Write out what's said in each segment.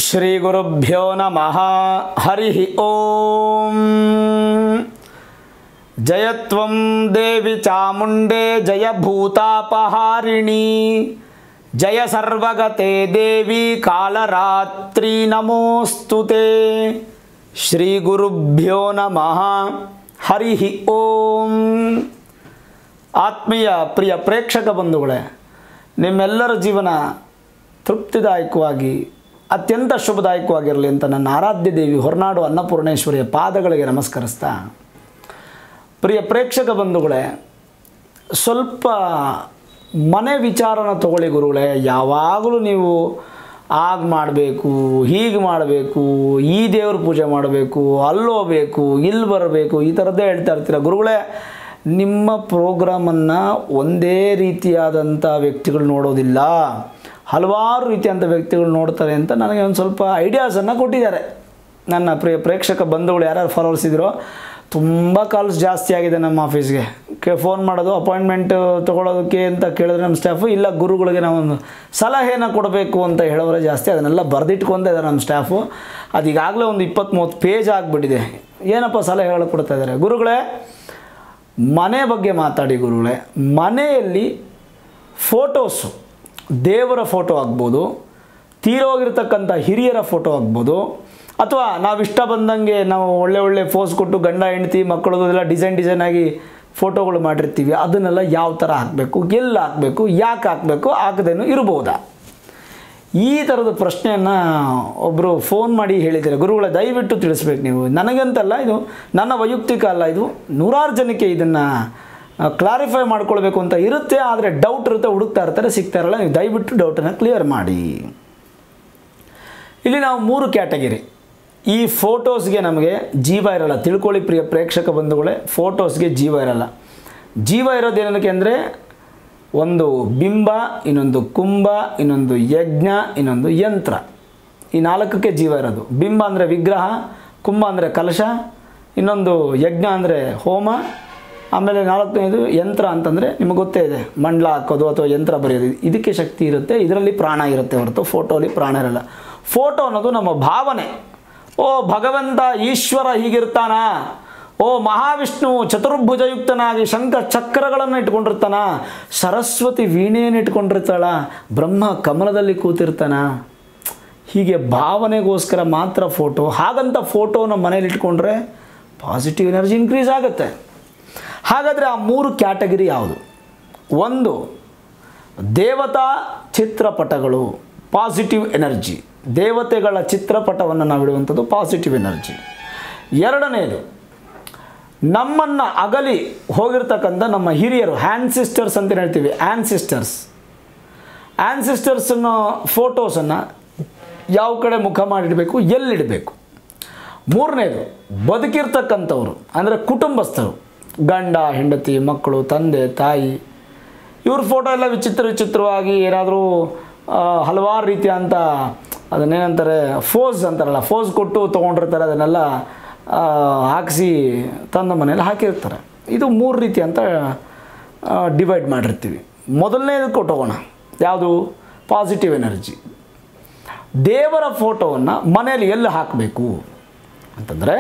ಶ್ರೀಗುರುಭ್ಯೋ ನಮಃ ಹರಿ ಓಂ ಜಯತ್ವಂ ದೇವಿ ಚಾಮುಂಡೆ ಜಯ ಭೂತಾಪಹಾರಿಣಿ ಜಯ ಸರ್ವಗತೆ ದೇವಿ ಕಾಲರಾತ್ರಿ ನಮೋಸ್ತುತೆ ಶ್ರೀ ಗುರುಭ್ಯೋ ನಮಃ ಹರಿ ಓಂ ಆತ್ಮೀಯ ಪ್ರಿಯ ಪ್ರೇಕ್ಷಕ ಬಂಧುಗಳೇ ನಿಮ್ಮೆಲ್ಲರ ಜೀವನ ತೃಪ್ತಿದಾಯಕವಾಗಿ ಅತ್ಯಂತ ಶುಭದಾಯಕವಾಗಿರಲಿ ಅಂತ ನನ್ನ ಆರಾಧ್ಯ ದೇವಿ ಹೊರನಾಡು ಅನ್ನಪೂರ್ಣೇಶ್ವರಿಯ ಪಾದಗಳಿಗೆ ನಮಸ್ಕರಿಸ್ತಾ ಪ್ರಿಯ ಪ್ರೇಕ್ಷಕ ಬಂಧುಗಳೇ ಸ್ವಲ್ಪ ಮನೆ ವಿಚಾರನ ತಗೊಳ್ಳಿ ಗುರುಗಳೇ ಯಾವಾಗಲೂ ನೀವು ಆಗ ಮಾಡಬೇಕು ಹೀಗೆ ಮಾಡಬೇಕು ಈ ದೇವ್ರ ಪೂಜೆ ಮಾಡಬೇಕು ಅಲ್ಲೋಗ್ಬೇಕು ಇಲ್ಲಿ ಬರಬೇಕು ಈ ಥರದ್ದೇ ಹೇಳ್ತಾ ಇರ್ತೀರ ಗುರುಗಳೇ ನಿಮ್ಮ ಪ್ರೋಗ್ರಾಮನ್ನು ಒಂದೇ ರೀತಿಯಾದಂಥ ವ್ಯಕ್ತಿಗಳು ನೋಡೋದಿಲ್ಲ ಹಲವಾರು ರೀತಿಯಾದಂಥ ವ್ಯಕ್ತಿಗಳು ನೋಡ್ತಾರೆ ಅಂತ ನನಗೆ ಒಂದು ಸ್ವಲ್ಪ ಐಡಿಯಾಸನ್ನು ಕೊಟ್ಟಿದ್ದಾರೆ ನನ್ನ ಪ್ರಿಯ ಪ್ರೇಕ್ಷಕ ಬಂಧುಗಳು ಯಾರ್ಯಾರು ಫಾಲೋವರ್ಸ್ ಇದ್ರೋ ತುಂಬ ಕಾಲ್ಸ್ ಜಾಸ್ತಿ ಆಗಿದೆ ನಮ್ಮ ಆಫೀಸ್ಗೆ ಕೆ ಫೋನ್ ಮಾಡೋದು ಅಪಾಯಿಂಟ್ಮೆಂಟ್ ತೊಗೊಳೋದಕ್ಕೆ ಅಂತ ಕೇಳಿದ್ರೆ ನಮ್ಮ ಸ್ಟಾಫು ಇಲ್ಲ ಗುರುಗಳಿಗೆ ನಾವೊಂದು ಸಲಹೆನ ಕೊಡಬೇಕು ಅಂತ ಹೇಳೋರೆ ಜಾಸ್ತಿ ಅದನ್ನೆಲ್ಲ ಬರೆದಿಟ್ಕೊಂತ ಇದ್ದಾರೆ ನಮ್ಮ ಸ್ಟಾಫು ಅದು ಈಗಾಗಲೇ ಒಂದು ಇಪ್ಪತ್ತು ಮೂವತ್ತು ಪೇಜ್ ಆಗಿಬಿಟ್ಟಿದೆ ಏನಪ್ಪ ಸಲಹೆಗಳು ಕೊಡ್ತಾ ಇದ್ದಾರೆ ಗುರುಗಳೇ ಮನೆ ಬಗ್ಗೆ ಮಾತಾಡಿ ಗುರುಗಳೇ ಮನೆಯಲ್ಲಿ ಫೋಟೋಸು ದೇವರ ಫೋಟೋ ಆಗ್ಬೋದು ತೀರೋಗಿರ್ತಕ್ಕಂಥ ಹಿರಿಯರ ಫೋಟೋ ಆಗ್ಬೋದು ಅಥವಾ ನಾವು ಇಷ್ಟ ಬಂದಂಗೆ ನಾವು ಒಳ್ಳೆ ಒಳ್ಳೆ ಫೋಸ್ ಕೊಟ್ಟು ಗಂಡ ಹೆಂಡತಿ ಮಕ್ಕಳದೆಲ್ಲ ಡಿಸೈನ್ ಡಿಸೈನ್ ಆಗಿ ಫೋಟೋಗಳು ಮಾಡಿರ್ತೀವಿ ಅದನ್ನೆಲ್ಲ ಯಾವ ಥರ ಹಾಕಬೇಕು ಎಲ್ಲಿ ಹಾಕಬೇಕು ಯಾಕೆ ಹಾಕಬೇಕು ಹಾಕದೇನು ಇರ್ಬೋದಾ ಈ ಥರದ ಪ್ರಶ್ನೆಯನ್ನು ಒಬ್ಬರು ಫೋನ್ ಮಾಡಿ ಹೇಳಿದ್ದಾರೆ ಗುರುಗಳ ದಯವಿಟ್ಟು ತಿಳಿಸ್ಬೇಕು ನೀವು ನನಗಂತಲ್ಲ ಇದು ನನ್ನ ವೈಯಕ್ತಿಕ ಅಲ್ಲ ಇದು ನೂರಾರು ಜನಕ್ಕೆ ಇದನ್ನು ಕ್ಲಾರಿಫೈ ಮಾಡ್ಕೊಳ್ಬೇಕು ಅಂತ ಇರುತ್ತೆ ಆದರೆ ಡೌಟ್ ಇರುತ್ತೆ ಹುಡುಕ್ತಾ ಇರ್ತಾರೆ ಸಿಗ್ತಾ ಇರಲ್ಲ ನೀವು ದಯವಿಟ್ಟು ಡೌಟನ್ನು ಕ್ಲಿಯರ್ ಮಾಡಿ ಇಲ್ಲಿ ನಾವು ಮೂರು ಕ್ಯಾಟಗಿರಿ ಈ ಫೋಟೋಸ್ಗೆ ನಮಗೆ ಜೀವ ಇರಲ್ಲ ತಿಳ್ಕೊಳ್ಳಿ ಪ್ರಿಯ ಪ್ರೇಕ್ಷಕ ಬಂಧುಗಳೇ ಫೋಟೋಸ್ಗೆ ಜೀವ ಇರಲ್ಲ ಜೀವ ಇರೋದು ಏನಕ್ಕೆ ಅಂದರೆ ಒಂದು ಬಿಂಬ ಇನ್ನೊಂದು ಕುಂಭ ಇನ್ನೊಂದು ಯಜ್ಞ ಇನ್ನೊಂದು ಯಂತ್ರ ಈ ನಾಲ್ಕಕ್ಕೆ ಜೀವ ಇರೋದು ಬಿಂಬ ಅಂದರೆ ವಿಗ್ರಹ ಕುಂಭ ಅಂದರೆ ಕಲಶ ಇನ್ನೊಂದು ಯಜ್ಞ ಅಂದರೆ ಹೋಮ ಆಮೇಲೆ ನಾಲ್ಕನೇದು ಯಂತ್ರ ಅಂತಂದರೆ ನಿಮಗೆ ಗೊತ್ತೇ ಇದೆ ಮಂಡಲ ಹಾಕೋದು ಅಥವಾ ಯಂತ್ರ ಬರೆಯೋದು ಇದಕ್ಕೆ ಶಕ್ತಿ ಇರುತ್ತೆ ಇದರಲ್ಲಿ ಪ್ರಾಣ ಇರುತ್ತೆ ಹೊರತು ಫೋಟೋಲಿ ಪ್ರಾಣ ಇರಲ್ಲ ಫೋಟೋ ಅನ್ನೋದು ನಮ್ಮ ಭಾವನೆ ಓ ಭಗವಂತ ಈಶ್ವರ ಹೀಗಿರ್ತಾನ ಓ ಮಹಾವಿಷ್ಣು ಚತುರ್ಭುಜಯುಕ್ತನಾಗಿ ಶಂಖ ಚಕ್ರಗಳನ್ನು ಇಟ್ಕೊಂಡಿರ್ತಾನ ಸರಸ್ವತಿ ವೀಣೆಯನ್ನು ಇಟ್ಕೊಂಡಿರ್ತಾಳ ಬ್ರಹ್ಮ ಕಮಲದಲ್ಲಿ ಕೂತಿರ್ತಾನ ಹೀಗೆ ಭಾವನೆಗೋಸ್ಕರ ಮಾತ್ರ ಫೋಟೋ ಹಾಗಂತ ಫೋಟೋನ ಮನೇಲಿ ಇಟ್ಕೊಂಡ್ರೆ ಪಾಸಿಟಿವ್ ಎನರ್ಜಿ ಇನ್ಕ್ರೀಸ್ ಆಗುತ್ತೆ ಹಾಗಾದರೆ ಆ ಮೂರು ಕ್ಯಾಟಗರಿ ಯಾವುದು ಒಂದು ದೇವತಾ ಚಿತ್ರಪಟಗಳು ಪಾಸಿಟಿವ್ ಎನರ್ಜಿ ದೇವತೆಗಳ ಚಿತ್ರಪಟವನ್ನು ನಾವು ಇಡುವಂಥದ್ದು ಪಾಸಿಟಿವ್ ಎನರ್ಜಿ ಎರಡನೇದು ನಮ್ಮನ್ನು ಅಗಲಿ ಹೋಗಿರ್ತಕ್ಕಂಥ ನಮ್ಮ ಹಿರಿಯರು ಹ್ಯಾಂಡ್ ಸಿಸ್ಟರ್ಸ್ ಅಂತ ಹೇಳ್ತೀವಿ ಆ್ಯನ್ ಸಿಸ್ಟರ್ಸ್ ಆ್ಯನ್ ಸಿಸ್ಟರ್ಸನ್ನು ಫೋಟೋಸನ್ನು ಯಾವ ಕಡೆ ಮುಖ ಮಾಡಿಡಬೇಕು ಎಲ್ಲಿಡಬೇಕು ಮೂರನೇದು ಬದುಕಿರ್ತಕ್ಕಂಥವ್ರು ಅಂದರೆ ಕುಟುಂಬಸ್ಥರು ಗಂಡ ಹೆಂಡತಿ ಮಕ್ಕಳು ತಂದೆ ತಾಯಿ ಇವ್ರ ಫೋಟೋ ಎಲ್ಲ ವಿಚಿತ್ರ ವಿಚಿತ್ರವಾಗಿ ಏನಾದರೂ ಹಲವಾರು ರೀತಿಯಂಥ ಅದನ್ನೇನಂತಾರೆ ಫೋಸ್ ಅಂತಾರಲ್ಲ ಫೋಸ್ ಕೊಟ್ಟು ತೊಗೊಂಡಿರ್ತಾರೆ ಅದನ್ನೆಲ್ಲ ಹಾಕಿಸಿ ತಂದ ಮನೇಲಿ ಹಾಕಿರ್ತಾರೆ ಇದು ಮೂರು ರೀತಿ ಅಂತ ಡಿವೈಡ್ ಮಾಡಿರ್ತೀವಿ ಮೊದಲನೇದು ಕೊಟ್ಟೋಗೋಣ ಯಾವುದು ಪಾಸಿಟಿವ್ ಎನರ್ಜಿ ದೇವರ ಫೋಟೋವನ್ನು ಮನೇಲಿ ಎಲ್ಲಿ ಹಾಕಬೇಕು ಅಂತಂದರೆ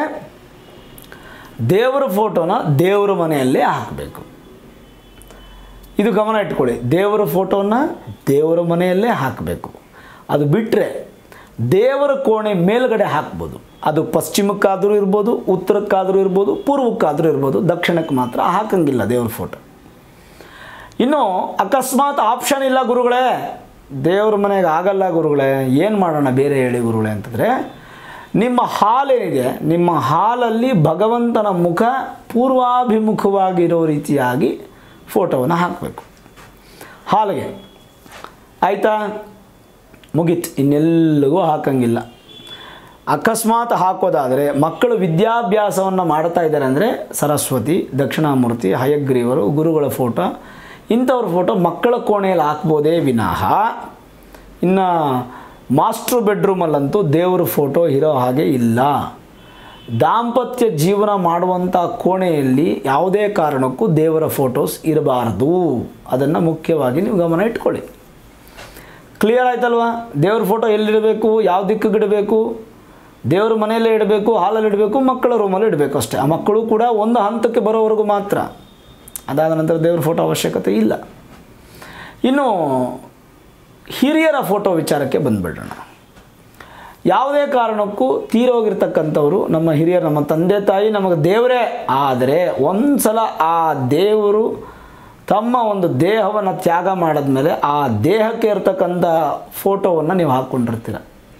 ದೇವರ ಫೋಟೋನ ದೇವರ ಮನೆಯಲ್ಲೇ ಹಾಕಬೇಕು ಇದು ಗಮನ ಇಟ್ಕೊಳ್ಳಿ ದೇವರ ಫೋಟೋನ ದೇವರ ಮನೆಯಲ್ಲೇ ಹಾಕಬೇಕು ಅದು ಬಿಟ್ಟರೆ ದೇವರ ಕೋಣೆ ಮೇಲ್ಗಡೆ ಹಾಕ್ಬೋದು ಅದು ಪಶ್ಚಿಮಕ್ಕಾದರೂ ಇರ್ಬೋದು ಉತ್ತರಕ್ಕಾದರೂ ಇರ್ಬೋದು ಪೂರ್ವಕ್ಕಾದರೂ ಇರ್ಬೋದು ದಕ್ಷಿಣಕ್ಕೆ ಮಾತ್ರ ಹಾಕಂಗಿಲ್ಲ ದೇವ್ರ ಫೋಟೋ ಇನ್ನು ಅಕಸ್ಮಾತ್ ಆಪ್ಷನ್ ಇಲ್ಲ ಗುರುಗಳೇ ದೇವ್ರ ಮನೆಗೆ ಆಗಲ್ಲ ಗುರುಗಳೇ ಏನು ಮಾಡೋಣ ಬೇರೆ ಹೇಳಿ ಗುರುಗಳೇ ಅಂತಂದರೆ ನಿಮ್ಮ ಹಾಲೇನಿದೆ ನಿಮ್ಮ ಹಾಲಲ್ಲಿ ಭಗವಂತನ ಮುಖ ಪೂರ್ವಾಭಿಮುಖವಾಗಿರೋ ರೀತಿಯಾಗಿ ಫೋಟೋವನ್ನು ಹಾಕಬೇಕು ಹಾಲಿಗೆ ಆಯಿತಾ ಮುಗೀತು ಇನ್ನೆಲ್ಲಿಗೂ ಹಾಕಂಗಿಲ್ಲ ಅಕಸ್ಮಾತ್ ಹಾಕೋದಾದರೆ ಮಕ್ಕಳು ವಿದ್ಯಾಭ್ಯಾಸವನ್ನು ಮಾಡ್ತಾ ಇದ್ದಾರೆ ಅಂದರೆ ಸರಸ್ವತಿ ದಕ್ಷಿಣಾಮೂರ್ತಿ ಹಯಗ್ರೀವರು ಗುರುಗಳ ಫೋಟೋ ಇಂಥವ್ರ ಫೋಟೋ ಮಕ್ಕಳ ಕೋಣೆಯಲ್ಲಿ ಹಾಕ್ಬೋದೇ ವಿನಃ ಇನ್ನು ಮಾಸ್ಟ್ರು ಬೆಡ್ರೂಮಲ್ಲಂತೂ ದೇವ್ರ ಫೋಟೋ ಇರೋ ಹಾಗೆ ಇಲ್ಲ ದಾಂಪತ್ಯ ಜೀವನ ಮಾಡುವಂಥ ಕೋಣೆಯಲ್ಲಿ ಯಾವುದೇ ಕಾರಣಕ್ಕೂ ದೇವರ ಫೋಟೋಸ್ ಇರಬಾರ್ದು ಅದನ್ನು ಮುಖ್ಯವಾಗಿ ನೀವು ಗಮನ ಇಟ್ಕೊಳ್ಳಿ ಕ್ಲಿಯರ್ ಆಯ್ತಲ್ವಾ ದೇವ್ರ ಫೋಟೋ ಎಲ್ಲಿಡಬೇಕು ಯಾವ ದಿಕ್ಕಿಗೆ ಇಡಬೇಕು ದೇವ್ರ ಮನೆಯಲ್ಲೇ ಇಡಬೇಕು ಹಾಲಲ್ಲಿ ಇಡಬೇಕು ಮಕ್ಕಳ ರೂಮಲ್ಲಿ ಇಡಬೇಕು ಅಷ್ಟೇ ಆ ಮಕ್ಕಳು ಕೂಡ ಒಂದು ಹಂತಕ್ಕೆ ಬರೋವರೆಗೂ ಮಾತ್ರ ಅದಾದ ನಂತರ ದೇವ್ರ ಫೋಟೋ ಅವಶ್ಯಕತೆ ಇಲ್ಲ ಇನ್ನು ಹಿರಿಯರ ಫೋಟೋ ವಿಚಾರಕ್ಕೆ ಬಂದುಬಿಡೋಣ ಯಾವುದೇ ಕಾರಣಕ್ಕೂ ತೀರೋಗಿರ್ತಕ್ಕಂಥವ್ರು ನಮ್ಮ ಹಿರಿಯರು ನಮ್ಮ ತಂದೆ ತಾಯಿ ನಮಗೆ ದೇವರೇ ಆದರೆ ಒಂದು ಸಲ ಆ ದೇವರು ತಮ್ಮ ಒಂದು ದೇಹವನ್ನು ತ್ಯಾಗ ಮಾಡಿದ್ಮೇಲೆ ಆ ದೇಹಕ್ಕೆ ಇರ್ತಕ್ಕಂಥ ಫೋಟೋವನ್ನು ನೀವು ಹಾಕ್ಕೊಂಡಿರ್ತೀರ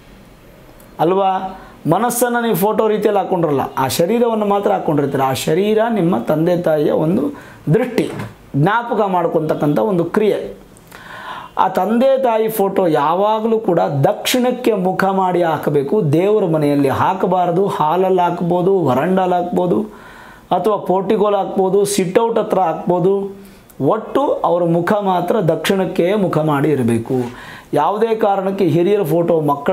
ಅಲ್ವಾ ಮನಸ್ಸನ್ನು ನೀವು ಫೋಟೋ ರೀತಿಯಲ್ಲಿ ಹಾಕ್ಕೊಂಡಿರಲ್ಲ ಆ ಶರೀರವನ್ನು ಮಾತ್ರ ಹಾಕ್ಕೊಂಡಿರ್ತೀರ ಆ ಶರೀರ ನಿಮ್ಮ ತಂದೆ ತಾಯಿಯ ಒಂದು ದೃಷ್ಟಿ ಜ್ಞಾಪಕ ಮಾಡ್ಕೊತಕ್ಕಂಥ ಒಂದು ಕ್ರಿಯೆ ಆ ತಂದೆ ತಾಯಿ ಫೋಟೋ ಯಾವಾಗಲೂ ಕೂಡ ದಕ್ಷಿಣಕ್ಕೆ ಮುಖ ಮಾಡಿ ಹಾಕಬೇಕು ದೇವರ ಮನೆಯಲ್ಲಿ ಹಾಕಬಾರ್ದು ಹಾಲಲ್ಲಿ ಹಾಕ್ಬೋದು ವರಂಡಲ್ಲಿ ಹಾಕ್ಬೋದು ಅಥವಾ ಪೋರ್ಟಿಗೋಲ್ ಹಾಕ್ಬೋದು ಸಿಟ್ಔಟ್ ಹತ್ರ ಹಾಕ್ಬೋದು ಒಟ್ಟು ಅವರ ಮುಖ ಮಾತ್ರ ದಕ್ಷಿಣಕ್ಕೆ ಮುಖ ಮಾಡಿ ಇರಬೇಕು ಯಾವುದೇ ಕಾರಣಕ್ಕೆ ಹಿರಿಯರ ಫೋಟೋ ಮಕ್ಕಳ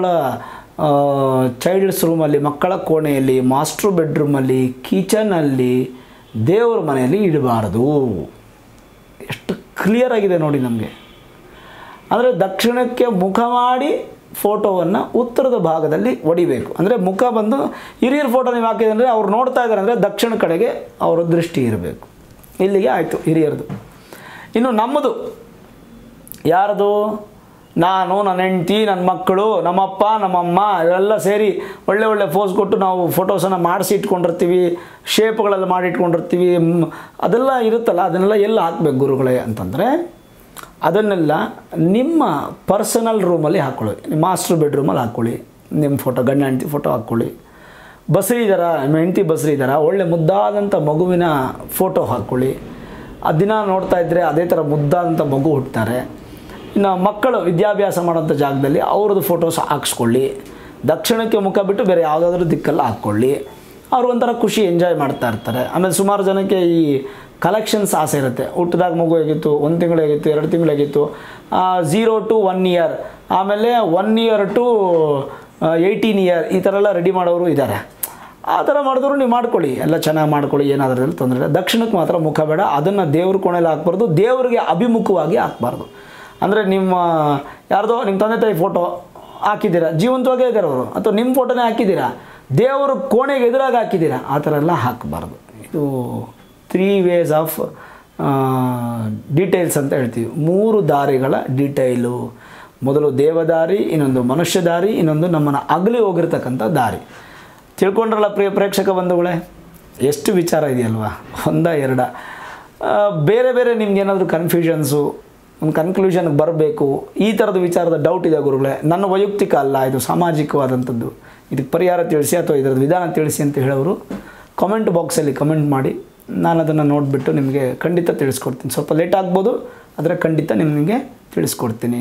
ಚೈಲ್ಡ್ಸ್ ರೂಮಲ್ಲಿ ಮಕ್ಕಳ ಕೋಣೆಯಲ್ಲಿ ಮಾಸ್ಟ್ರು ಬೆಡ್ರೂಮಲ್ಲಿ ಕಿಚನಲ್ಲಿ ದೇವರ ಮನೆಯಲ್ಲಿ ಇಡಬಾರದು ಎಷ್ಟು ಕ್ಲಿಯರ್ ಆಗಿದೆ ನೋಡಿ ನಮಗೆ ಅಂದರೆ ದಕ್ಷಿಣಕ್ಕೆ ಮುಖ ಮಾಡಿ ಫೋಟೋವನ್ನು ಉತ್ತರದ ಭಾಗದಲ್ಲಿ ಹೊಡಿಬೇಕು ಅಂದರೆ ಮುಖ ಬಂದು ಹಿರಿಯರ ಫೋಟೋ ನೀವು ಹಾಕಿದ್ರೆ ಅಂದರೆ ಅವ್ರು ನೋಡ್ತಾ ಇದ್ದಾರೆ ಅಂದರೆ ದಕ್ಷಿಣ ಕಡೆಗೆ ಅವರ ದೃಷ್ಟಿ ಇರಬೇಕು ಇಲ್ಲಿಗೆ ಆಯಿತು ಹಿರಿಯರದು ಇನ್ನು ನಮ್ಮದು ಯಾರದು ನಾನು ನನ್ನ ಹೆಂಡ್ತಿ ನನ್ನ ಮಕ್ಕಳು ನಮ್ಮಪ್ಪ ನಮ್ಮಮ್ಮ ಇವೆಲ್ಲ ಸೇರಿ ಒಳ್ಳೆ ಒಳ್ಳೆ ಫೋಸ್ ಕೊಟ್ಟು ನಾವು ಫೋಟೋಸನ್ನು ಮಾಡಿಸಿ ಇಟ್ಕೊಂಡಿರ್ತೀವಿ ಶೇಪ್ಗಳೆಲ್ಲ ಮಾಡಿ ಇಟ್ಕೊಂಡಿರ್ತೀವಿ ಮ್, ಅದೆಲ್ಲ ಇರುತ್ತಲ್ಲ ಅದನ್ನೆಲ್ಲ ಎಲ್ಲ ಹಾಕ್ಬೇಕು ಗುರುಗಳೇ ಅಂತಂದರೆ ಅದನ್ನೆಲ್ಲ ನಿಮ್ಮ ಪರ್ಸನಲ್ ರೂಮಲ್ಲಿ ಹಾಕ್ಕೊಳ್ಳಿ ನಿಮ್ಮ ಮಾಸ್ಟರ್ ಬೆಡ್ರೂಮಲ್ಲಿ ಹಾಕ್ಕೊಳ್ಳಿ ನಿಮ್ಮ ಫೋಟೋ ಗಂಡ ಹೆಂಡ್ತಿ ಫೋಟೋ ಹಾಕ್ಕೊಳ್ಳಿ ಬಸ್ರಿ ಇದ್ದಾರ ನಿಮ್ಮ ಹೆಂಡ್ತಿ ಬಸ್ರಿ ಇದ್ದಾರ ಒಳ್ಳೆ ಮುದ್ದಾದಂಥ ಮಗುವಿನ ಫೋಟೋ ಹಾಕ್ಕೊಳ್ಳಿ ಆ ದಿನ ನೋಡ್ತಾ ಇದ್ದರೆ ಅದೇ ಥರ ಮುದ್ದಾದಂಥ ಮಗು ಹುಟ್ಟುತ್ತಾರೆ ಇನ್ನು ಮಕ್ಕಳು ವಿದ್ಯಾಭ್ಯಾಸ ಮಾಡೋಂಥ ಜಾಗದಲ್ಲಿ ಅವ್ರದ್ದು ಫೋಟೋಸ್ ಹಾಕ್ಸ್ಕೊಳ್ಳಿ ದಕ್ಷಿಣಕ್ಕೆ ಮುಖ ಬಿಟ್ಟು ಬೇರೆ ಯಾವುದಾದ್ರೂ ದಿಕ್ಕಲ್ಲಿ ಹಾಕ್ಕೊಳ್ಳಿ ಅವರು ಒಂಥರ ಖುಷಿ ಎಂಜಾಯ್ ಮಾಡ್ತಾ ಇರ್ತಾರೆ ಆಮೇಲೆ ಸುಮಾರು ಜನಕ್ಕೆ ಈ ಕಲೆಕ್ಷನ್ಸ್ ಆಸೆ ಇರುತ್ತೆ ಹುಟ್ಟಿದಾಗ ಮಗು ಹೇಗಿತ್ತು ಒಂದು ತಿಂಗಳು ಹೇಗಿತ್ತು ಎರಡು ತಿಂಗಳು ಹೇಗಿತ್ತು ಝೀರೋ ಟು ಒನ್ ಇಯರ್ ಆಮೇಲೆ one year to eighteen year ಈ ಥರ ಎಲ್ಲ ರೆಡಿ ಮಾಡೋರು ಇದ್ದಾರೆ ಆ ಥರ ಮಾಡಿದ್ರು ನೀವು ಮಾಡ್ಕೊಳ್ಳಿ ಎಲ್ಲ ಚೆನ್ನಾಗಿ ಮಾಡ್ಕೊಳ್ಳಿ ಏನಾದ್ರಲ್ಲಿ ತೊಂದರೆ ಇಲ್ಲ ದಕ್ಷಿಣಕ್ಕೆ ಮಾತ್ರ ಮುಖ ಬೇಡ ಅದನ್ನು ದೇವ್ರ ಕೋಣೆಯಲ್ಲಿ ಹಾಕ್ಬಾರ್ದು ದೇವರಿಗೆ ಅಭಿಮುಖವಾಗಿ ಹಾಕ್ಬಾರ್ದು ಅಂದರೆ ನಿಮ್ಮ ಯಾರ್ದೋ ನಿಮ್ಮ ತಂದೆ ತಾಯಿ ಫೋಟೋ ಹಾಕಿದ್ದೀರಾ ಜೀವಂತವಾಗೇ ಇದ್ದಾರೆ ಅವರು ಅಥವಾ ನಿಮ್ಮ ಫೋಟೋನೇ ಹಾಕಿದ್ದೀರಾ ದೇವರು ಕೋಣೆಗೆ ಎದುರಾಗಿ ಹಾಕಿದ್ದೀರಾ ಆ ಥರ ಎಲ್ಲ ಹಾಕಬಾರ್ದು ಇದು ತ್ರೀ ವೇಸ್ ಆಫ್ ಡೀಟೇಲ್ಸ್ ಅಂತ ಹೇಳ್ತೀವಿ ಮೂರು ದಾರಿಗಳ ಡೀಟೈಲು ಮೊದಲು ದೇವದಾರಿ ಇನ್ನೊಂದು ಮನುಷ್ಯ ದಾರಿ ಇನ್ನೊಂದು ನಮ್ಮನ್ನು ಅಗಲಿ ಹೋಗಿರ್ತಕ್ಕಂಥ ದಾರಿ ತಿಳ್ಕೊಂಡ್ರಲ್ಲ ಪ್ರಿಯ ಪ್ರೇಕ್ಷಕ ಬಂಧುಗಳೇ ಎಷ್ಟು ವಿಚಾರ ಇದೆಯಲ್ವಾ ಒಂದ ಎರಡ ಆ, ಬೇರೆ ಬೇರೆ ನಿಮ್ಗೇನಾದರೂ ಕನ್ಫ್ಯೂಷನ್ಸು ಒಂದು ಕನ್ಕ್ಲೂಷನ್ಗೆ ಬರಬೇಕು ಈ ಥರದ ವಿಚಾರದ ಡೌಟ್ ಇದೆ ಗುರುಗಳೇ ನನ್ನ ವೈಯಕ್ತಿಕ ಅಲ್ಲ ಇದು ಸಾಮಾಜಿಕವಾದಂಥದ್ದು ಇದಕ್ಕೆ ಪರಿಹಾರ ತಿಳಿಸಿ ಅಥವಾ ಇದರದ್ದು ವಿಧಾನ ತಿಳಿಸಿ ಅಂತ ಹೇಳೋರು ಕಮೆಂಟ್ ಬಾಕ್ಸಲ್ಲಿ ಕಮೆಂಟ್ ಮಾಡಿ ನಾನು ಅದನ್ನು ನೋಡಿಬಿಟ್ಟು ನಿಮಗೆ ಖಂಡಿತ ತಿಳಿಸ್ಕೊಡ್ತೀನಿ ಸ್ವಲ್ಪ ಲೇಟ್ ಆಗ್ಬೋದು ಆದರೆ ಖಂಡಿತ ನಿಮಗೆ ತಿಳಿಸ್ಕೊಡ್ತೀನಿ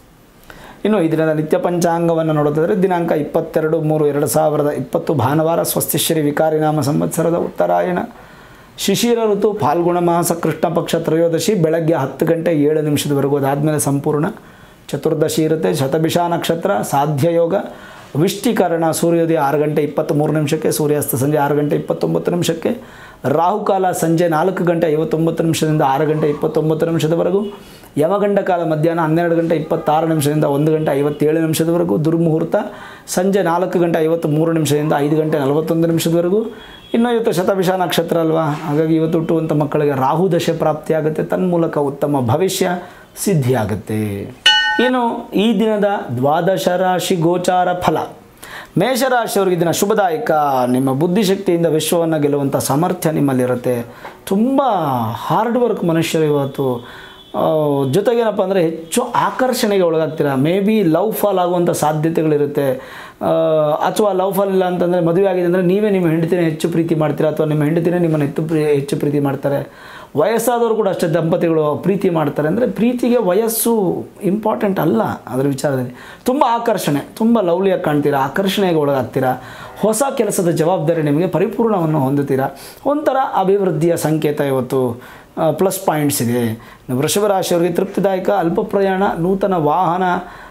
ಇನ್ನು ಈ ದಿನದ ನಿತ್ಯ ಪಂಚಾಂಗವನ್ನು ನೋಡೋದಾದರೆ ದಿನಾಂಕ ಇಪ್ಪತ್ತೆರಡು ಮೂರು ಎರಡು ಸಾವಿರದ ಇಪ್ಪತ್ತು ಭಾನುವಾರ ಸ್ವಸ್ತಿಶ್ರೀ ವಿಕಾರಿನಾಮ ಸಂವತ್ಸರದ ಉತ್ತರಾಯಣ ಶಿಶಿರ ಋತು ಫಾಲ್ಗುಣ ಮಾಸ ಕೃಷ್ಣ ಪಕ್ಷ ತ್ರಯೋದಶಿ ಬೆಳಗ್ಗೆ ಹತ್ತು ಗಂಟೆ ಏಳು ನಿಮಿಷದವರೆಗೂ ಅದಾದಮೇಲೆ ಸಂಪೂರ್ಣ ಚತುರ್ದಶಿ ಇರುತ್ತೆ ಶತಭಿಷ ನಕ್ಷತ್ರ ಸಾಧ್ಯ ಯೋಗ ವಿಷ್ಟಿಕರಣ ಸೂರ್ಯೋದಯ ಆರು ಗಂಟೆ ಇಪ್ಪತ್ತ್ಮೂರು ನಿಮಿಷಕ್ಕೆ ಸೂರ್ಯಾಸ್ತ ಸಂಜೆ ಆರು ಗಂಟೆ ಇಪ್ಪತ್ತೊಂಬತ್ತು ನಿಮಿಷಕ್ಕೆ ರಾಹುಕಾಲ ಸಂಜೆ ನಾಲ್ಕು ಗಂಟೆ ಐವತ್ತೊಂಬತ್ತು ನಿಮಿಷದಿಂದ ಆರು ಗಂಟೆ ಇಪ್ಪತ್ತೊಂಬತ್ತು ನಿಮಿಷದವರೆಗೂ ಯಮಗಂಡ ಕಾಲ ಮಧ್ಯಾಹ್ನ ಹನ್ನೆರಡು ಗಂಟೆ ಇಪ್ಪತ್ತಾರು ನಿಮಿಷದಿಂದ ಒಂದು ಗಂಟೆ ಐವತ್ತೇಳು ನಿಮಿಷದವರೆಗೂ ದುರ್ಮುಹೂರ್ತ ಸಂಜೆ ನಾಲ್ಕು ಗಂಟೆ ಐವತ್ತ್ಮೂರು ನಿಮಿಷದಿಂದ ಐದು ಗಂಟೆ ನಲವತ್ತೊಂದು ನಿಮಿಷದವರೆಗೂ ಇನ್ನು ಇವತ್ತು ಶತಭಿಷ ನಕ್ಷತ್ರ ಅಲ್ವಾ ಹಾಗಾಗಿ ಇವತ್ತು ಹುಟ್ಟುವಂಥ ಮಕ್ಕಳಿಗೆ ರಾಹು ದಶೆ ಪ್ರಾಪ್ತಿಯಾಗುತ್ತೆ ತನ್ಮೂಲಕ ಉತ್ತಮ ಭವಿಷ್ಯ ಸಿದ್ಧಿಯಾಗುತ್ತೆ ಇನ್ನು ಈ ದಿನದ ದ್ವಾದಶ ರಾಶಿ ಗೋಚಾರ ಫಲ ಮೇಷರಾಶಿಯವರಿಗೆ ದಿನ ಶುಭದಾಯಕ ನಿಮ್ಮ ಬುದ್ಧಿಶಕ್ತಿಯಿಂದ ವಿಶ್ವವನ್ನು ಗೆಲ್ಲುವಂಥ ಸಾಮರ್ಥ್ಯ ನಿಮ್ಮಲ್ಲಿರುತ್ತೆ ತುಂಬ ಹಾರ್ಡ್ ವರ್ಕ್ ಮನುಷ್ಯರು ಇವತ್ತು ಆ, ಜೊತೆಗೇನಪ್ಪ ಅಂದರೆ ಹೆಚ್ಚು ಆಕರ್ಷಣೆಗೆ ಒಳಗಾಗ್ತೀರಾ ಮೇ ಬಿ ಲವ್ ಫಾಲ್ ಆಗುವಂಥ ಸಾಧ್ಯತೆಗಳಿರುತ್ತೆ ಆ, ಅಥವಾ ಲವ್ ಫಾಲ್ ಇಲ್ಲ ಅಂತಂದರೆ ಮದುವೆ ಆಗಿದೆ ಅಂದರೆ ನೀವೇ ನಿಮ್ಮ ಹೆಂಡತಿನ ಹೆಚ್ಚು ಪ್ರೀತಿ ಮಾಡ್ತೀರಾ ಅಥವಾ ನಿಮ್ಮ ಹೆಂಡತಿನೇ ನಿಮ್ಮನ್ನು ಹೆಚ್ಚು ಪ್ರೀ ಹೆಚ್ಚು ಪ್ರೀತಿ ಮಾಡ್ತಾರೆ ವಯಸ್ಸಾದವರು ಕೂಡ ಅಷ್ಟೇ ದಂಪತಿಗಳು ಪ್ರೀತಿ ಮಾಡ್ತಾರೆ ಅಂದರೆ ಪ್ರೀತಿಗೆ ವಯಸ್ಸು ಇಂಪಾರ್ಟೆಂಟ್ ಅಲ್ಲ ಅದರ ವಿಚಾರದಲ್ಲಿ ತುಂಬ ಆಕರ್ಷಣೆ ತುಂಬ ಲವ್ಲಿಯಾಗಿ ಕಾಣ್ತೀರಾ ಆಕರ್ಷಣೆಗೆ ಒಳಗಾಗ್ತೀರಾ ಹೊಸ ಕೆಲಸದ ಜವಾಬ್ದಾರಿ ನಿಮಗೆ ಪರಿಪೂರ್ಣವನ್ನು ಹೊಂದುತ್ತೀರಾ ಒಂಥರ ಅಭಿವೃದ್ಧಿಯ ಸಂಕೇತ ಇವತ್ತು ಪ್ಲಸ್ ಪಾಯಿಂಟ್ಸ್ ಇದೆ ಇನ್ನು ವೃಷಭ ರಾಶಿಯವರಿಗೆ ತೃಪ್ತಿದಾಯಕ ಅಲ್ಪ ಪ್ರಯಾಣ ನೂತನ ವಾಹನ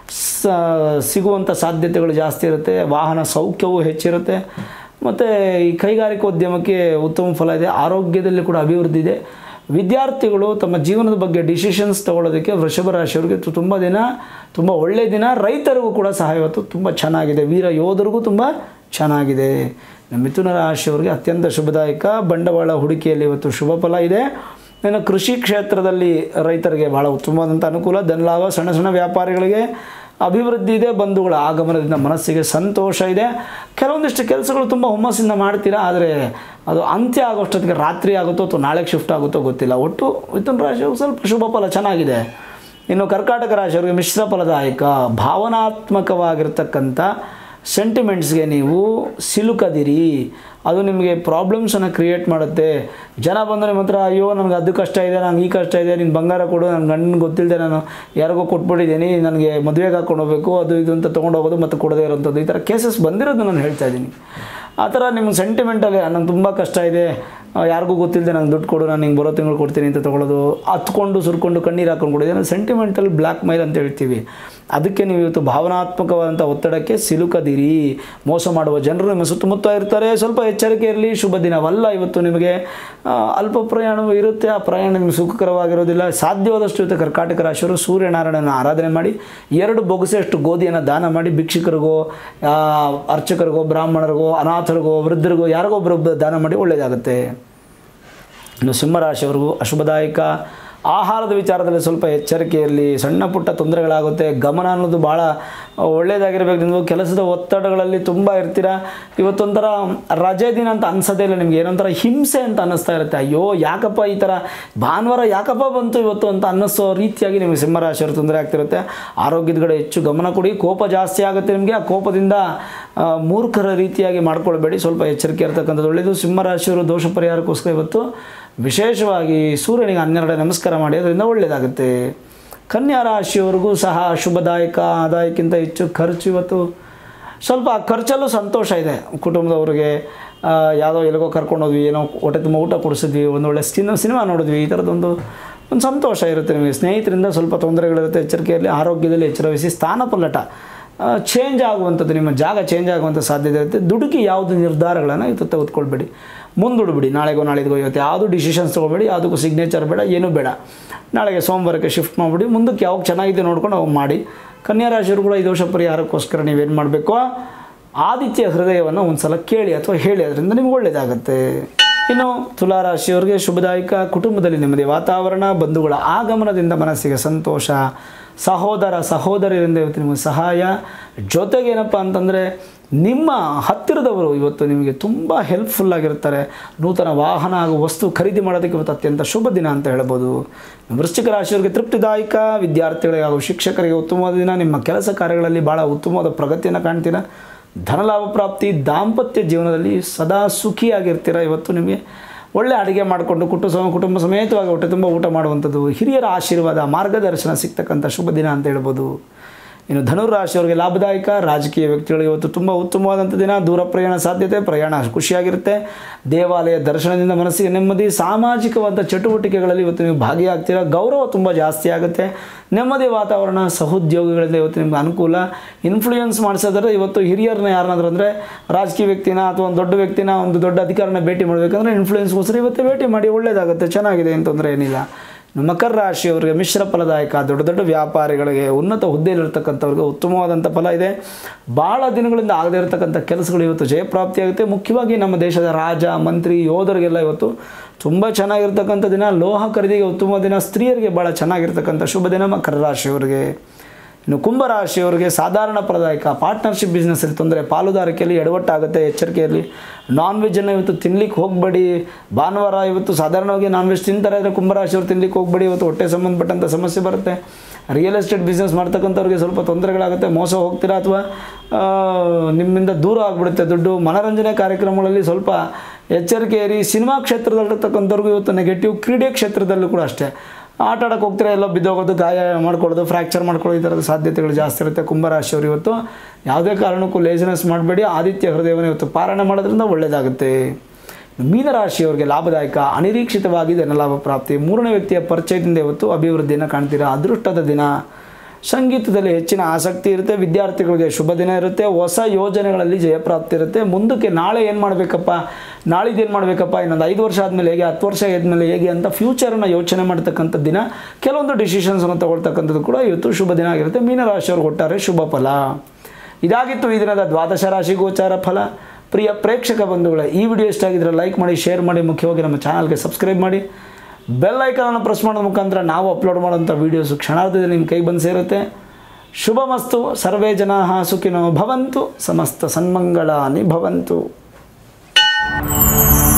ಸ ಸಿಗುವಂಥ ಸಾಧ್ಯತೆಗಳು ಜಾಸ್ತಿ ಇರುತ್ತೆ ವಾಹನ ಸೌಖ್ಯವೂ ಹೆಚ್ಚಿರುತ್ತೆ ಮತ್ತು ಈ ಕೈಗಾರಿಕೋದ್ಯಮಕ್ಕೆ ಉತ್ತಮ ಫಲ ಇದೆ ಆರೋಗ್ಯದಲ್ಲಿ ಕೂಡ ಅಭಿವೃದ್ಧಿ ಇದೆ ವಿದ್ಯಾರ್ಥಿಗಳು ತಮ್ಮ ಜೀವನದ ಬಗ್ಗೆ ಡಿಸಿಷನ್ಸ್ ತಗೊಳ್ಳೋದಕ್ಕೆ ವೃಷಭ ರಾಶಿಯವರಿಗೆ ತು- ತುಂಬ ದಿನ ತುಂಬ ಒಳ್ಳೆಯ ದಿನ ರೈತರಿಗೂ ಕೂಡ ಸಹ ಇವತ್ತು ತುಂಬ ಚೆನ್ನಾಗಿದೆ ವೀರ ಯೋಧರಿಗೂ ತುಂಬ ಚೆನ್ನಾಗಿದೆ ಮಿಥುನ ರಾಶಿಯವರಿಗೆ ಅತ್ಯಂತ ಶುಭದಾಯಕ ಬಂಡವಾಳ ಹೂಡಿಕೆಯಲ್ಲಿ ಇವತ್ತು ಶುಭ ಫಲ ಇದೆ ಇನ್ನು ಕೃಷಿ ಕ್ಷೇತ್ರದಲ್ಲಿ ರೈತರಿಗೆ ಭಾಳ ಉತ್ತಮವಾದಂಥ ಅನುಕೂಲ ಧನಲಾಭ ಸಣ್ಣ ಸಣ್ಣ ವ್ಯಾಪಾರಿಗಳಿಗೆ ಅಭಿವೃದ್ಧಿ ಇದೆ ಬಂಧುಗಳ ಆಗಮನದಿಂದ ಮನಸ್ಸಿಗೆ ಸಂತೋಷ ಇದೆ ಕೆಲವೊಂದಿಷ್ಟು ಕೆಲಸಗಳು ತುಂಬ ಹುಮ್ಮಸ್ಸಿಂದ ಮಾಡ್ತೀರಾ ಆದರೆ ಅದು ಅಂತ್ಯ ಆಗೋಷ್ಟೊತ್ತಿಗೆ ರಾತ್ರಿ ಆಗುತ್ತೋ ಅಥವಾ ನಾಳೆಗೆ ಶಿಫ್ಟ್ ಆಗುತ್ತೋ ಗೊತ್ತಿಲ್ಲ ಒಟ್ಟು ಮಿಥುನ ರಾಶಿಯವ್ರಿಗೆ ಸ್ವಲ್ಪ ಶುಭ ಫಲ ಚೆನ್ನಾಗಿದೆ ಇನ್ನು ಕರ್ಕಾಟಕ ರಾಶಿಯವರಿಗೆ ಮಿಶ್ರ ಫಲದಾಯಕ ಭಾವನಾತ್ಮಕವಾಗಿರ್ತಕ್ಕಂಥ ಸೆಂಟಿಮೆಂಟ್ಸ್ಗೆ ನೀವು ಸಿಲುಕದಿರಿ ಅದು ನಿಮಗೆ ಪ್ರಾಬ್ಲಮ್ಸನ್ನು ಕ್ರಿಯೇಟ್ ಮಾಡುತ್ತೆ ಜನ ಬಂದರೆ ನಿಮ್ಮ ಹತ್ರ ಅಯ್ಯೋ ನನಗೆ ಅದು ಕಷ್ಟ ಇದೆ ನನಗೆ ಈ ಕಷ್ಟ ಇದೆ ನೀನು ಬಂಗಾರ ಕೊಡು ನನ್ನ ಗಂಡನ ಗೊತ್ತಿಲ್ಲದೆ ನಾನು ಯಾರಿಗೋ ಕೊಟ್ಬಿಟ್ಟಿದ್ದೀನಿ ನನಗೆ ಮದುವೆಗೆ ಹಾಕೊಂಡು ಹೋಗಬೇಕು ಅದು ಇದು ಅಂತ ತೊಗೊಂಡು ಹೋಗೋದು ಮತ್ತು ಕೊಡದೇ ಇರೋಂಥದ್ದು ಈ ಥರ ಕೇಸಸ್ ಬಂದಿರೋದು ನಾನು ಹೇಳ್ತಾ ಇದ್ದೀನಿ ಆ ಥರ ನಿಮ್ಗೆ ಸೆಂಟಿಮೆಂಟಲ್ಲಿ ನಂಗೆ ತುಂಬ ಕಷ್ಟ ಇದೆ ಆ, ಯಾರಿಗೂ ಗೊತ್ತಿಲ್ಲದೆ ನಂಗೆ ದುಡ್ಡು ಕೊಡು ನಾನು ಹಿಂಗೆ ಬರೋ ತಿಂಗಳು ಕೊಡ್ತೀನಿ ಅಂತ ತೊಗೊಳೋದು ಹತ್ಕೊಂಡು ಸುರ್ಕೊಂಡು ಕಣ್ಣೀರು ಹಾಕೊಂಡು ಕೊಡೋದು ಸೆಂಟಿಮೆಂಟಲ್ ಬ್ಲ್ಯಾಕ್ ಮೈಲ್ ಅಂತ ಹೇಳ್ತೀವಿ ಅದಕ್ಕೆ ನೀವು ಇವತ್ತು ಭಾವನಾತ್ಮಕವಾದಂಥ ಒತ್ತಡಕ್ಕೆ ಸಿಲುಕದಿರಿ ಮೋಸ ಮಾಡುವ ಜನರು ನಿಮ್ಮ ಸುತ್ತಮುತ್ತ ಇರ್ತಾರೆ ಸ್ವಲ್ಪ ಎಚ್ಚರಿಕೆ ಇರಲಿ ಶುಭ ದಿನವಲ್ಲ ಇವತ್ತು ನಿಮಗೆ ಆ, ಅಲ್ಪ ಪ್ರಯಾಣವೂ ಇರುತ್ತೆ ಆ ಪ್ರಯಾಣ ನಿಮಗೆ ಸುಖಕರವಾಗಿರೋದಿಲ್ಲ ಸಾಧ್ಯವಾದಷ್ಟು ಇವತ್ತು ಕರ್ಕಾಟಕ ರಾಶಿಯವರು ಸೂರ್ಯನಾರಾಯಣನ ಆರಾಧನೆ ಮಾಡಿ ಎರಡು ಬೊಗಸೆಯಷ್ಟು ಗೋಧಿಯನ್ನು ದಾನ ಮಾಡಿ ಭಿಕ್ಷುಕರಿಗೋ ಆ, ಅರ್ಚಕರಿಗೋ ಬ್ರಾಹ್ಮಣರಿಗೋ ಅನಾಥರಿಗೋ ವೃದ್ಧರಿಗೋ ಯಾರಿಗೋ ಒಬ್ಬರು ದಾನ ಮಾಡಿ ಒಳ್ಳೆಯದಾಗುತ್ತೆ ಇನ್ನು ಸಿಂಹರಾಶಿಯವರೆಗೂ ಅಶುಭದಾಯಕ ಆಹಾರದ ವಿಚಾರದಲ್ಲಿ ಸ್ವಲ್ಪ ಎಚ್ಚರಿಕೆ ಇರಲಿ ಸಣ್ಣ ಪುಟ್ಟ ತೊಂದರೆಗಳಾಗುತ್ತೆ ಗಮನ ಅನ್ನೋದು ಭಾಳ ಒಳ್ಳೆಯದಾಗಿರ್ಬೇಕು ನೀವು ಕೆಲಸದ ಒತ್ತಡಗಳಲ್ಲಿ ತುಂಬ ಇರ್ತೀರ ಇವತ್ತೊಂಥರ ರಜೆ ದಿನ ಅಂತ ಅನ್ಸೋದೇ ಇಲ್ಲ ನಿಮ್ಗೆ ಏನೊಂಥರ ಹಿಂಸೆ ಅಂತ ಅನ್ನಿಸ್ತಾ ಇರುತ್ತೆ ಅಯ್ಯೋ ಯಾಕಪ್ಪ ಈ ಥರ ಭಾನುವಾರ ಯಾಕಪ್ಪ ಬಂತು ಇವತ್ತು ಅಂತ ಅನ್ನಿಸೋ ರೀತಿಯಾಗಿ ನಿಮಗೆ ಸಿಂಹರಾಶಿಯವರು ತೊಂದರೆ ಆಗ್ತಿರುತ್ತೆ ಆರೋಗ್ಯದ ಕಡೆ ಹೆಚ್ಚು ಗಮನ ಕೊಡಿ ಕೋಪ ಜಾಸ್ತಿ ಆಗುತ್ತೆ ನಿಮಗೆ ಆ ಕೋಪದಿಂದ ಆ, ಮೂರ್ಖರ ರೀತಿಯಾಗಿ ಮಾಡ್ಕೊಳ್ಬೇಡಿ ಸ್ವಲ್ಪ ಎಚ್ಚರಿಕೆ ಇರತಕ್ಕಂಥದ್ದು ಒಳ್ಳೆಯದು ಸಿಂಹರಾಶಿಯವರು ದೋಷ ಪರಿಹಾರಕ್ಕೋಸ್ಕರ ಇವತ್ತು ವಿಶೇಷವಾಗಿ ಸೂರ್ಯನಿಗೆ ಹನ್ನೆರಡು ನಮಸ್ಕಾರ ಮಾಡಿ ಅದರಿಂದ ಒಳ್ಳೆಯದಾಗುತ್ತೆ ಕನ್ಯಾ ರಾಶಿಯವರೆಗೂ ಸಹ ಶುಭದಾಯಕ ಆದಾಯಕ್ಕಿಂತ ಹೆಚ್ಚು ಖರ್ಚು ಇವತ್ತು ಸ್ವಲ್ಪ ಆ ಖರ್ಚಲ್ಲೂ ಸಂತೋಷ ಇದೆ ಕುಟುಂಬದವ್ರಿಗೆ ಆ, ಯಾವುದೋ ಎಲ್ಲಿಗೋ ಕರ್ಕೊಂಡು ಹೋದ್ವಿ ಏನೋ ಹೊಟ್ಟೆ ತುಂಬ ಊಟ ಕೊಡಿಸಿದ್ವಿ ಒಂದು ಒಳ್ಳೆ ಸಿನಿಮಾ ಸಿನಿಮಾ ನೋಡಿದ್ವಿ ಈ ಥರದ್ದೊಂದು ಒಂದು ಸಂತೋಷ ಇರುತ್ತೆ ನಿಮಗೆ ಸ್ನೇಹಿತರಿಂದ ಸ್ವಲ್ಪ ತೊಂದರೆಗಳಿರುತ್ತೆ ಎಚ್ಚರಿಕೆಯಲ್ಲಿ ಆರೋಗ್ಯದಲ್ಲಿ ಎಚ್ಚರ ವಹಿಸಿ ಸ್ಥಾನಪಲ್ಲಟ ಚೇಂಜ್ ಆಗುವಂಥದ್ದು ನಿಮ್ಮ ಜಾಗ ಚೇಂಜ್ ಆಗುವಂಥ ಸಾಧ್ಯತೆ ಇರುತ್ತೆ ದುಡುಕಿ ಯಾವುದು ನಿರ್ಧಾರಗಳನ್ನು ಇವತ್ತು ತೆಗೆದುಕೊಳ್ಬೇಡಿ ಮುಂದೂಡ್ಬಿಡಿ ನಾಳೆಗೋ ನಾಳೆಗೋ ಇವತ್ತು ಯಾವುದು ಡಿಸಿಷನ್ಸ್ ತೊಗೊಬೇಡಿ ಯಾವುದಕ್ಕೂ ಸಿಗ್ನೇಚರ್ ಬೇಡ ಏನೂ ಬೇಡ ನಾಳೆಗೆ ಸೋಮವಾರಕ್ಕೆ ಶಿಫ್ಟ್ ಮಾಡಿಬಿಡಿ ಮುಂದಕ್ಕೆ ಯಾವಾಗ ಚೆನ್ನಾಗಿದೆ ನೋಡ್ಕೊಂಡು ಅವಾಗ ಮಾಡಿ ಕನ್ಯಾ ರಾಶಿಯವರು ಕೂಡ ಈ ದೋಷ ಪರಿಹಾರಕ್ಕೋಸ್ಕರ ನೀವೇನು ಮಾಡಬೇಕು ಆದಿತ್ಯ ಹೃದಯವನ್ನು ಒಂದು ಸಲ ಕೇಳಿ ಅಥವಾ ಹೇಳಿ ಅದರಿಂದ ನಿಮ್ಗೆ ಒಳ್ಳೆಯದಾಗತ್ತೆ ಇನ್ನು ತುಲಾರಾಶಿಯವರಿಗೆ ಶುಭದಾಯಕ ಕುಟುಂಬದಲ್ಲಿ ನೆಮ್ಮದಿ ವಾತಾವರಣ ಬಂಧುಗಳ ಆಗಮನದಿಂದ ಮನಸ್ಸಿಗೆ ಸಂತೋಷ ಸಹೋದರ ಸಹೋದರಿಯರಿಂದ ಇವತ್ತು ನಿಮಗೆ ಸಹಾಯ ಜೊತೆಗೆ ಏನಪ್ಪ ಅಂತಂದರೆ ನಿಮ್ಮ ಹತ್ತಿರದವರು ಇವತ್ತು ನಿಮಗೆ ತುಂಬ ಹೆಲ್ಪ್ಫುಲ್ ಆಗಿರ್ತಾರೆ ನೂತನ ವಾಹನ ಹಾಗೂ ವಸ್ತು ಖರೀದಿ ಮಾಡೋದಕ್ಕೆ ಇವತ್ತು ಅತ್ಯಂತ ಶುಭ ದಿನ ಅಂತ ಹೇಳ್ಬೋದು ವೃಶ್ಚಿಕ ರಾಶಿಯವರಿಗೆ ತೃಪ್ತಿದಾಯಕ ವಿದ್ಯಾರ್ಥಿಗಳಿಗೆ ಹಾಗೂ ಶಿಕ್ಷಕರಿಗೆ ಉತ್ತಮವಾದ ದಿನ ನಿಮ್ಮ ಕೆಲಸ ಕಾರ್ಯಗಳಲ್ಲಿ ಭಾಳ ಉತ್ತಮವಾದ ಪ್ರಗತಿಯನ್ನು ಕಾಣ್ತೀರಾ ಧನಲಾಭ ಪ್ರಾಪ್ತಿ ದಾಂಪತ್ಯ ಜೀವನದಲ್ಲಿ ಸದಾ ಸುಖಿಯಾಗಿರ್ತೀರ ಇವತ್ತು ನಿಮಗೆ ಒಳ್ಳೆ ಅಡುಗೆ ಮಾಡಿಕೊಂಡು ಕುಟುಂಬ ಕುಟುಂಬ ಸಮೇತವಾಗಿ ಹೊಟ್ಟೆ ತುಂಬ ಊಟ ಮಾಡುವಂಥದ್ದು ಹಿರಿಯರ ಆಶೀರ್ವಾದ ಮಾರ್ಗದರ್ಶನ ಸಿಗ್ತಕ್ಕಂಥ ಶುಭ ದಿನ ಅಂತ ಹೇಳ್ಬೋದು ಇನ್ನು ಧನುರಾಶಿಯವರಿಗೆ ಲಾಭದಾಯಕ ರಾಜಕೀಯ ವ್ಯಕ್ತಿಗಳಿಗೆ ಇವತ್ತು ತುಂಬ ಉತ್ತಮವಾದಂಥ ದಿನ ದೂರ ಪ್ರಯಾಣ ಸಾಧ್ಯತೆ ಪ್ರಯಾಣ ಖುಷಿಯಾಗಿರುತ್ತೆ ದೇವಾಲಯ ದರ್ಶನದಿಂದ ಮನಸ್ಸಿಗೆ ನೆಮ್ಮದಿ ಸಾಮಾಜಿಕವಾದ ಚಟುವಟಿಕೆಗಳಲ್ಲಿ ಇವತ್ತು ನೀವು ಭಾಗಿಯಾಗ್ತೀರಾ ಗೌರವ ತುಂಬ ಜಾಸ್ತಿ ಆಗುತ್ತೆ ನೆಮ್ಮದಿ ವಾತಾವರಣ ಸಹೋದ್ಯೋಗಿಗಳಿಂದ ಇವತ್ತು ನಿಮ್ಗೆ ಅನುಕೂಲ ಇನ್ಫ್ಲೂಯೆನ್ಸ್ ಮಾಡಿಸೋದ್ರೆ ಇವತ್ತು ಹಿರಿಯರನ್ನ ಯಾರನ್ನಾದ್ರೂ ಅಂದರೆ ರಾಜಕೀಯ ವ್ಯಕ್ತಿನ ಅಥವಾ ಒಂದು ದೊಡ್ಡ ವ್ಯಕ್ತಿನ ಒಂದು ದೊಡ್ಡ ಅಧಿಕಾರನ ಭೇಟಿ ಮಾಡಬೇಕಂದ್ರೆ ಇನ್ಫ್ಲೂಯೆನ್ಸ್ಗೋಸ್ಕರ ಇವತ್ತು ಭೇಟಿ ಮಾಡಿ ಒಳ್ಳೆಯದಾಗುತ್ತೆ ಚೆನ್ನಾಗಿದೆ ಏನು ತೊಂದರೆ ಏನಿಲ್ಲ ಇನ್ನು ಮಕರ ರಾಶಿಯವರಿಗೆ ಮಿಶ್ರ ಫಲದಾಯಕ ದೊಡ್ಡ ದೊಡ್ಡ ವ್ಯಾಪಾರಿಗಳಿಗೆ ಉನ್ನತ ಹುದ್ದೆಯಲ್ಲಿರ್ತಕ್ಕಂಥವ್ರಿಗೆ ಉತ್ತಮವಾದಂಥ ಫಲ ಇದೆ ಭಾಳ ದಿನಗಳಿಂದ ಆಗದೇ ಇರತಕ್ಕಂಥ ಕೆಲಸಗಳು ಇವತ್ತು ಜಯಪ್ರಾಪ್ತಿಯಾಗುತ್ತೆ ಮುಖ್ಯವಾಗಿ ನಮ್ಮ ದೇಶದ ರಾಜ ಮಂತ್ರಿ ಯೋಧರಿಗೆಲ್ಲ ಇವತ್ತು ತುಂಬ ಚೆನ್ನಾಗಿರ್ತಕ್ಕಂಥ ದಿನ ಲೋಹ ಖರೀದಿಗೆ ಉತ್ತಮ ದಿನ ಸ್ತ್ರೀಯರಿಗೆ ಭಾಳ ಚೆನ್ನಾಗಿರ್ತಕ್ಕಂಥ ಶುಭ ದಿನ ಮಕರ ರಾಶಿಯವರಿಗೆ ಇನ್ನು ಕುಂಭರಾಶಿಯವರಿಗೆ ಸಾಧಾರಣ ಫಲದಾಯಕ ಪಾರ್ಟ್ನರ್ಶಿಪ್ ಬಿಸ್ನೆಸ್ಸಲ್ಲಿ ತೊಂದರೆ ಪಾಲುದಾರಿಕೆಯಲ್ಲಿ ಎಡವಟ್ಟಾಗುತ್ತೆ ಎಚ್ಚರಿಕೆಯಲ್ಲಿ ನಾನ್ ವೆಜ್ಜನ್ನು ಇವತ್ತು ತಿನ್ಲಿಕ್ಕೆ ಹೋಗಬೇಡಿ ಭಾನುವಾರ ಇವತ್ತು ಸಾಧಾರಣವಾಗಿ ನಾನ್ ವೆಜ್ ತಿಂತಾರೆ ಆದರೆ ಕುಂಭರಾಶಿಯವರು ತಿನ್ಲಿಕ್ಕೆ ಹೋಗಬೇಡಿ ಇವತ್ತು ಹೊಟ್ಟೆ ಸಂಬಂಧಪಟ್ಟಂಥ ಸಮಸ್ಯೆ ಬರುತ್ತೆ ರಿಯಲ್ ಎಸ್ಟೇಟ್ ಬಿಸ್ನೆಸ್ ಮಾಡ್ತಕ್ಕಂಥವ್ರಿಗೆ ಸ್ವಲ್ಪ ತೊಂದರೆಗಳಾಗುತ್ತೆ ಮೋಸ ಹೋಗ್ತೀರಾ ಅಥವಾ ಆ, ನಿಮ್ಮಿಂದ ದೂರ ಆಗಿಬಿಡುತ್ತೆ ದುಡ್ಡು ಮನೋರಂಜನೆ ಕಾರ್ಯಕ್ರಮಗಳಲ್ಲಿ ಸ್ವಲ್ಪ ಎಚ್ಚರಿಕೆ ಇರಿ ಸಿನಿಮಾ ಕ್ಷೇತ್ರದಲ್ಲಿರ್ತಕ್ಕಂಥವ್ರಿಗೂ ಇವತ್ತು ನೆಗೆಟಿವ್ ಕ್ರೀಡೆ ಕ್ಷೇತ್ರದಲ್ಲೂ ಕೂಡ ಅಷ್ಟೇ ಆಟ ಆಡೋಕೆ ಹೋಗ್ತೀರಾ ಎಲ್ಲೋ ಬಿದ್ದೋಗೋದು ಗಾಯ ಮಾಡ್ಕೊಳ್ಳೋದು ಫ್ರ್ಯಾಕ್ಚರ್ ಮಾಡ್ಕೊಳ್ಳೋದು ಈ ಥರದ ಸಾಧ್ಯತೆಗಳು ಜಾಸ್ತಿ ಇರುತ್ತೆ ಕುಂಭರಾಶಿಯವರು ಇವತ್ತು ಯಾವುದೇ ಕಾರಣಕ್ಕೂ ಲೇಜಿನೆಸ್ ಮಾಡಬೇಡಿ ಆದಿತ್ಯ ಹೃದಯವನ್ನು ಇವತ್ತು ಪಾರಾಯಣ ಮಾಡೋದ್ರಿಂದ ಒಳ್ಳೆಯದಾಗುತ್ತೆ ಮೀನರಾಶಿಯವರಿಗೆ ಲಾಭದಾಯಕ ಅನಿರೀಕ್ಷಿತವಾಗಿ ಧನಲಾಭ ಪ್ರಾಪ್ತಿ ಮೂರನೇ ವ್ಯಕ್ತಿಯ ಪರಿಚಯದಿಂದ ಇವತ್ತು ಅಭಿವೃದ್ಧಿಯನ್ನು ಕಾಣ್ತೀರಾ ಅದೃಷ್ಟದ ದಿನ ಸಂಗೀತದಲ್ಲಿ ಹೆಚ್ಚಿನ ಆಸಕ್ತಿ ಇರುತ್ತೆ ವಿದ್ಯಾರ್ಥಿಗಳಿಗೆ ಶುಭ ದಿನ ಇರುತ್ತೆ ಹೊಸ ಯೋಜನೆಗಳಲ್ಲಿ ಜಯಪ್ರಾಪ್ತಿ ಇರುತ್ತೆ ಮುಂದಕ್ಕೆ ನಾಳೆ ಏನು ಮಾಡಬೇಕಪ್ಪ ನಾಳಿದ್ದು ಏನು ಮಾಡಬೇಕಪ್ಪ ಇನ್ನೊಂದು ಐದು ವರ್ಷ ಆದಮೇಲೆ ಹೇಗೆ ಹತ್ತು ವರ್ಷ ಆದಮೇಲೆ ಹೇಗೆ ಅಂತ ಫ್ಯೂಚರನ್ನು ಯೋಚನೆ ಮಾಡ್ತಕ್ಕಂಥ ದಿನ ಕೆಲವೊಂದು ಡಿಸಿಷನ್ಸನ್ನು ತಗೊಳ್ತಕ್ಕಂಥದ್ದು ಕೂಡ ಇವತ್ತು ಶುಭ ದಿನ ಆಗಿರುತ್ತೆ ಮೀನರಾಶಿಯವ್ರಿಗೆ ಒಟ್ಟಾರೆ ಶುಭ ಫಲ ಇದಾಗಿತ್ತು ಈ ದಿನದ ದ್ವಾದಶ ರಾಶಿ ಗೋಚಾರ ಫಲ ಪ್ರಿಯ ಪ್ರೇಕ್ಷಕ ಬಂಧುಗಳೇ ಈ ವಿಡಿಯೋ ಇಷ್ಟ ಆಗಿದ್ರೆ ಲೈಕ್ ಮಾಡಿ ಶೇರ್ ಮಾಡಿ ಮುಖ್ಯವಾಗಿ ನಮ್ಮ ಚಾನಲ್ಗೆ ಸಬ್ಸ್ಕ್ರೈಬ್ ಮಾಡಿ ಬೆಲ್ ಐಕನನ್ನು ಪ್ರೆಸ್ ಮಾಡೋದ ಮುಖಾಂತರ ನಾವು ಅಪ್ಲೋಡ್ ಮಾಡೋಂಥ ವೀಡಿಯೋಸು ಕ್ಷಣಾರ್ಧದಲ್ಲಿ ನಿಮ್ಮ ಕೈ ಬಂದು ಸೇರುತ್ತೆ ಶುಭಮಸ್ತು ಸರ್ವೇ ಜನ ಸುಖಿನೋ ಭವಂತು ಸಮಸ್ತ ಸನ್ಮಂಗಳಾನಿ ಭವಂತು